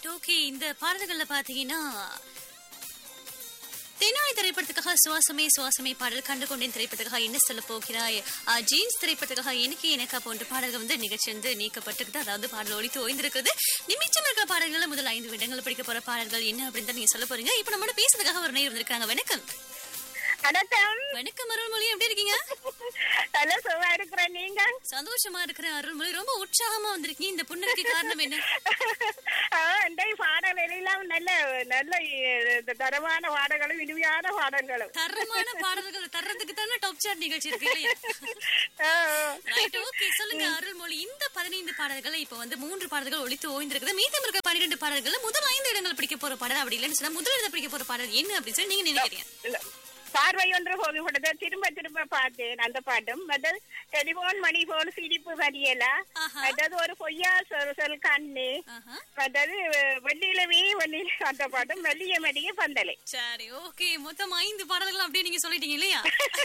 Right okay இந்த பாடல்கள்ல பாத்தீங்கன்னா தெனாலி திரைப்படத்துக்காக சுவாசமே சுவாசமே பாடல் கண்டு கொண்டேன் திரைப்படத்துக்காக என்ன சொல்ல போகிறாய் ஆ, ஜீன்ஸ் திரைப்படத்துக்காக எனக்கு எனக்கா போன்ற பாடல்கள் வந்து நிகழ்ச்சி வந்து நீக்கப்பட்டிருக்குது அதாவது பாடல் ஒழித்து ஓய்ந்திருக்குது நிமிச்சம் இருக்க பாடல்கள் முதல் ஐந்து விடங்கள் படிக்க போற பாடல்கள் என்ன அப்படின்னு தான் நீங்க சொல்ல போறீங்க இப்ப நம்மளோட பேசுறதுக்காக ஒரு நேரம் வந்திருக்காங்க வணக்கம் வணக்கம் வணக்கம் அருள்மொழி எப்படி இருக்கீங்க நல்ல சுகமா இருக்கிறேன் நீங்க சந்தோஷமா இருக்கிற அருள்மொழி ரொம்ப உற்சாகமா வந்திருக்கீங்க இந்த புண்ணுக்கு காரணம் என்ன ஆ, இந்த பாடல் எல்லாம் நல்ல நல்ல அஹ், தரமான பாடல்களும் இனிமையான பாடல்களும் தரமான பாடல்கள் தர்றதுக்கு தானே டாப் சார்ட் நிகழ்ச்சி இருக்கு இல்லையா ஆ, ரைட் ஓகே சொல்லுங்க அருள்மொழி இந்த பதினைந்து பாடல்கள் இப்ப வந்து மூன்று பாடல்கள் ஒழித்து ஓய்ந்திருக்குது மீதம் இருக்க பன்னிரெண்டு பாடல்கள் முதல் ஐந்து இடங்கள் பிடிக்க போற பாடல் அப்படி இல்லைன்னு சொன்னா முதல் இடத்தை பிடிக்க போற பாடல் என்ன அப்படின்னு சொல்லி நீங்க நினைக்கிறீங்க இல்ல. பார்வை ஒன்று போகுபடுத திரும்ப திரும்ப பார்த்தேன் அந்த பாட்டும் மற்றது டெலிபோன் மணி போல் சிரிப்பு வரியல ஆஹா. மற்றது ஒரு பொய்யா சொல் சொல் கண்ணு ஆஹா. மற்றது வெள்ளியிலவே வெள்ளியில அந்த பாட்டும் வெள்ளிய மடிய பந்தலை சரி ஓகே மொத்தம் ஐந்து பாடல்கள் அப்படியே நீங்க சொல்லிட்டீங்க இல்லையா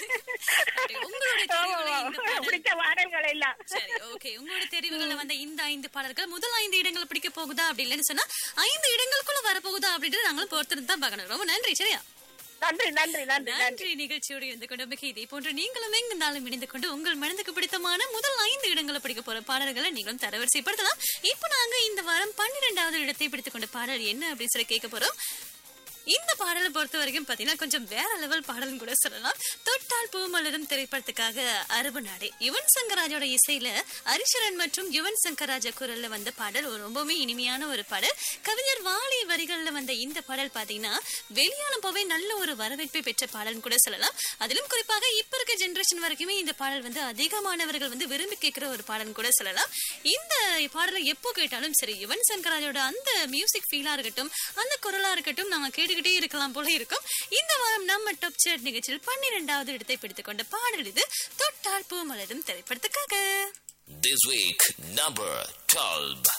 சரி, உங்களுடைய தெரிவுல இந்த பாடல் பிடிச்ச பாடல்கள் எல்லாம் சரி ஓகே உங்களோட தெரிவுகள்ல வந்த இந்த ஐந்து பாடல்கள் முதல் ஐந்து இடங்கள் பிடிக்க போகுதா அப்படி இல்லைன்னு சொன்னா ஐந்து இடங்களுக்குள்ள வரப்போகுதா அப்படின்ட்டு நாங்களும் பொறுத்திருந்து தான் பார்க்கணும் ரொம்ப நன்றி சரியா நன்றி நன்றி நன்றி நன்றி நன்றி நிகழ்ச்சியோடு இருந்து கொண்டு மிக இதே போன்று நீங்களும் எங்கிருந்தாலும் இணைந்து கொண்டு உங்கள் மனதுக்கு பிடித்தமான முதல் ஐந்து இடங்களை பிடிக்க போற பாடல்களை நீங்களும் தரவரிசைப்படுத்தலாம் இப்ப நாங்க இந்த வாரம் பன்னிரெண்டாவது இடத்தை பிடித்துக் கொண்ட பாடல் என்ன அப்படின்னு சொல்லி கேட்க போறோம் இந்த பாடலை பொறுத்த வரைக்கும் பாத்தீங்கன்னா கொஞ்சம் வேற லெவல் பாடல்னு கூட சொல்லலாம் தொட்டால் பூமலரும் திரைப்படத்துக்காக அரபு நாடு யுவன் சங்கர் ராஜோட இசையில ஹரிஷரன் மற்றும் யுவன் சங்கர் ராஜா குரல்ல வந்த பாடல் ஒரு ரொம்பவுமே இனிமையான ஒரு பாடல் கவிஞர் வாலி வரிகள்ல வந்த இந்த பாடல் பாத்தீங்கன்னா வெளியானப்பவே நல்ல ஒரு வரவேற்பை பெற்ற பாடல்னு கூட சொல்லலாம் அதிலும் குறிப்பாக இப்ப இருக்க ஜெனரேஷன் வரைக்குமே இந்த பாடல் வந்து அதிகமானவர்கள் வந்து விரும்பி கேட்கிற ஒரு பாடல் கூட சொல்லலாம் இந்த பாடலை எப்போ கேட்டாலும் சரி யுவன் சங்கர் ராஜோட அந்த மியூசிக் ஃபீலா இருக்கட்டும் அந்த குரலா இருக்கட்டும் நாம கேட்டுக்கிட்டே இருக்கலாம் போல இருக்கும் இந்த வாரம் நம்ம டாப் சேட் நிகழ்ச்சியில் பன்னிரெண்டாவது இடத்தை பிடித்துக் கொண்ட பாடல் இது தொட்டால் பூ மலரும் திரைப்படத்துக்காக This week, number 12.